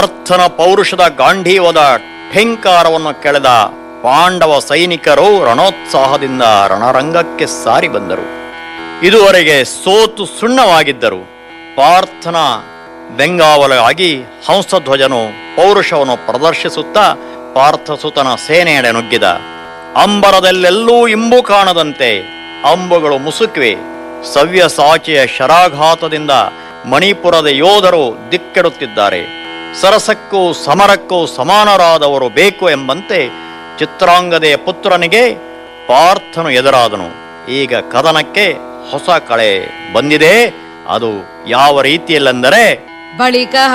ಪಾರ್ಥನ ಪೌರುಷದ ಗಾಂಧೀವದ ಠೇಂಕಾರವನ್ನು ಕೆಳೆದ ಪಾಂಡವ ಸೈನಿಕರು ರಣೋತ್ಸಾಹದಿಂದ ರಣರಂಗಕ್ಕೆ ಸಾರಿ ಬಂದರು ಇದುವರೆಗೆ ಸೋತು ಸುಣ್ಣವಾಗಿದ್ದರು ಪಾರ್ಥನ ಬೆಂಗಾವಲಾಗಿ ಹಂಸಧ್ವಜನು ಪೌರುಷವನ್ನು ಪ್ರದರ್ಶಿಸುತ್ತಾ ಪಾರ್ಥಸುತನ ಸೇನೆಯಡೆ ನುಗ್ಗಿದ ಅಂಬರದಲ್ಲೆಲ್ಲೂ ಇಂಬು ಕಾಣದಂತೆ ಅಂಬುಗಳು ಮುಸುಕಿವೆ ಸವ್ಯಸಾಚಿಯ ಶರಾಘಾತದಿಂದ ಮಣಿಪುರದ ಯೋಧರು ದಿಕ್ಕೆಡುತ್ತಿದ್ದಾರೆ ಸರಸಕ್ಕೂ ಸಮರಕ್ಕೂ ಸಮಾನರಾದವರು ಬೇಕು ಎಂಬಂತೆ ಚಿತ್ರಾಂಗದೆಯ ಪುತ್ರನಿಗೆ ಪಾರ್ಥನು ಎದುರಾದನು ಈಗ ಕದನಕ್ಕೆ ಹೊಸ ಕಳೆ ಬಂದಿದೆ ಅದು ಯಾವ ರೀತಿಯಲ್ಲೆಂದರೆ ಬಳಿಕ